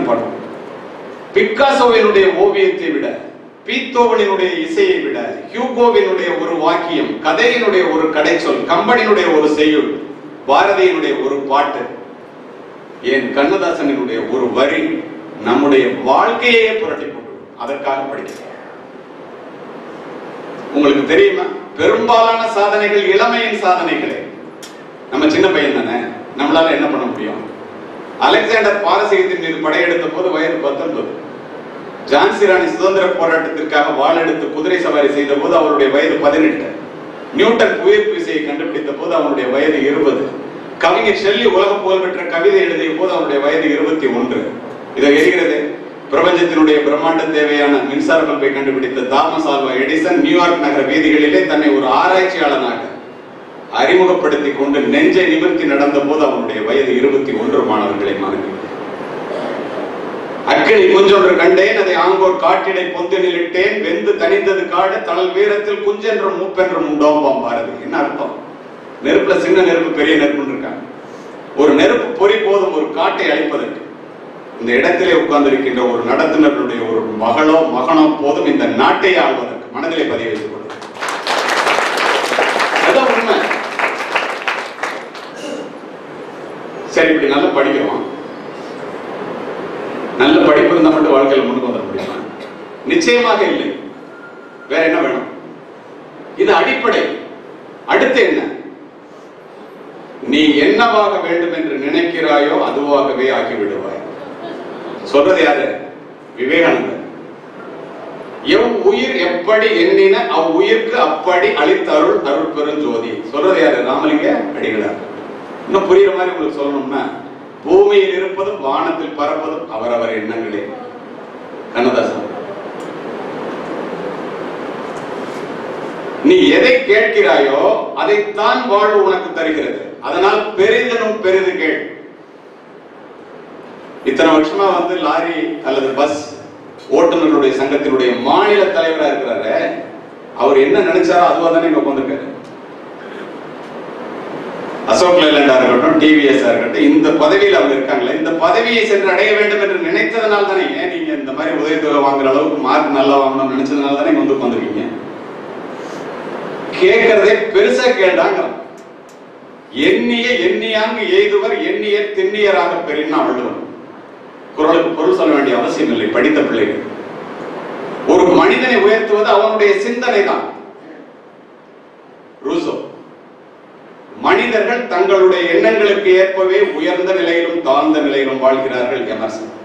படம் பிக்காசோவினுடைய ஓவியத்தை விட பீத்தோவனினுடைய இசையை விட ஹியூகோவினுடைய ஒரு வாக்கியம் கதையினுடைய ஒரு கடைச்சொல் கம்பனினுடைய ஒரு செய்யுள் பாரதியினுடைய ஒரு பாட்டு ஏன் கண்ணதாசனினுடைய ஒரு வரி நம்முடைய வாழ்க்கையே புரட்டி போட்டு அதற்காக படிக்கிறேன் உங்களுக்கு தெரியுமா பெரும்பாலான சாதனைகள் இளமையின் சாதனைகளே நம்ம சின்ன பையன் தானே நம்மளால என்ன பண்ண முடியும் அலெக்சாண்டர் பாரசீகத்தின் மீது படையெடுத்த போது வயது பத்தொன்பது ஜான்சி ராணி சுதந்திர போராட்டத்திற்காக வாள் எடுத்து குதிரை சவாரி செய்த போது அவருடைய வயது பதினெட்டு நியூட்டன் புவியீர்ப்பு விசையை கண்டுபிடித்த போது அவனுடைய வயது இருபது கவிஞர் ஷெல்லி உலக புகழ்பெற்ற கவிதை எழுதிய போது அவனுடைய வயது இருபத்தி ஒன்று இதை எரிகிறது பிரபஞ்சத்தினுடைய பிரம்மாண்ட தேவையான மின்சார பல்பை கண்டுபிடித்த தாமஸ் ஆல்வா எடிசன் நியூயார்க் நகர வீதிகளிலே தன்னை ஒரு ஆராய்ச்சியாளனாக அறிமுகப்படுத்திக் கொண்டு நெஞ்சை நிமிர்த்தி நடந்த போது அவனுடைய வயது இருபத்தி ஒன்று மாணவர்களை மாணவி அக்கினி குஞ்சொன்று கண்டேன் அதை ஆங்கோர் காட்டிடை பொந்தினில் இட்டேன் வெந்து தனிந்தது காடு தனல் வீரத்தில் குஞ்சென்றும் மூப்பென்றும் உண்டோம்பாம் பாரதி என்ன அர்த்தம் நெருப்புல சின்ன நெருப்பு பெரிய நெருப்புன்னு இருக்காங்க ஒரு நெருப்பு பொறி போதும் ஒரு காட்டை அழிப்பதற்கு இந்த இடத்திலே உட்கார்ந்திருக்கின்ற ஒரு நடத்துனருடைய ஒரு மகளோ மகனோ போதும் இந்த நாட்டை ஆள்வதற்கு மனதிலே பதிய வைத்துக் கொள்ளும் அதான் உண்மை சரி இப்படி நல்லா படிக்கிறோம் நல்ல படிப்பு இருந்தா மட்டும் வாழ்க்கையில முன்னுக்கு வந்துட முடியுமா நிச்சயமாக இல்லை வேற என்ன வேணும் இது அடிப்படை அடுத்து என்ன நீ என்னவாக வேண்டும் என்று நினைக்கிறாயோ அதுவாகவே ஆகிவிடுவாய் சொல்றது யாரு விவேகானந்தர் எவ் உயிர் எப்படி எண்ணின அவ்வுயிர்க்கு அப்படி அளித்தருள் அருள் பெருஞ்சோதி சொல்றது யாரு ராமலிங்க அடிகளார் இன்னும் புரியுற மாதிரி உங்களுக்கு சொல்லணும்னா பூமியில் இருப்பதும் வானத்தில் பறப்பதும் அவரவர் எண்ணங்களே கண்ணதாசன் நீ எதை கேட்கிறாயோ அதைத்தான் வாழ்வு உனக்கு தருகிறது அதனால் பெரிதனும் பெரிது கேள் இத்தனை வருஷமா வந்து லாரி அல்லது பஸ் ஓட்டுநர்களுடைய சங்கத்தினுடைய மாநில தலைவரா இருக்கிறாரு அவர் என்ன நினைச்சாரோ அதுவா தானே இங்க உட்காந்துருக்காரு அசோக் லேலண்டா இருக்கட்டும் டிவிஎஸ் இருக்கட்டும் இந்த பதவியில் அவங்க இருக்காங்களே இந்த பதவியை சென்று அடைய வேண்டும் என்று நினைத்ததனால தானே ஏன் நீங்க இந்த மாதிரி உதவித்தொகை வாங்குற அளவுக்கு மார்க் நல்லா வாங்கணும்னு நினைச்சதுனால தானே இங்க வந்து உட்காந்துருக்கீங்க கேட்கறதே பெருசா கேட்டாங்க எண்ணிய எண்ணியாங்கு எய்துவர் எண்ணிய திண்ணியராக பெறினா வள்ளுவன் குரலுக்கு பொருள் சொல்ல வேண்டிய அவசியம் இல்லை படித்த பிள்ளைகள் ஒரு மனிதனை உயர்த்துவது அவனுடைய சிந்தனை தான் ரூசோ மனிதர்கள் தங்களுடைய எண்ணங்களுக்கு ஏற்பவே உயர்ந்த நிலையிலும் தாழ்ந்த நிலையிலும் வாழ்கிறார்கள் எமர்சன்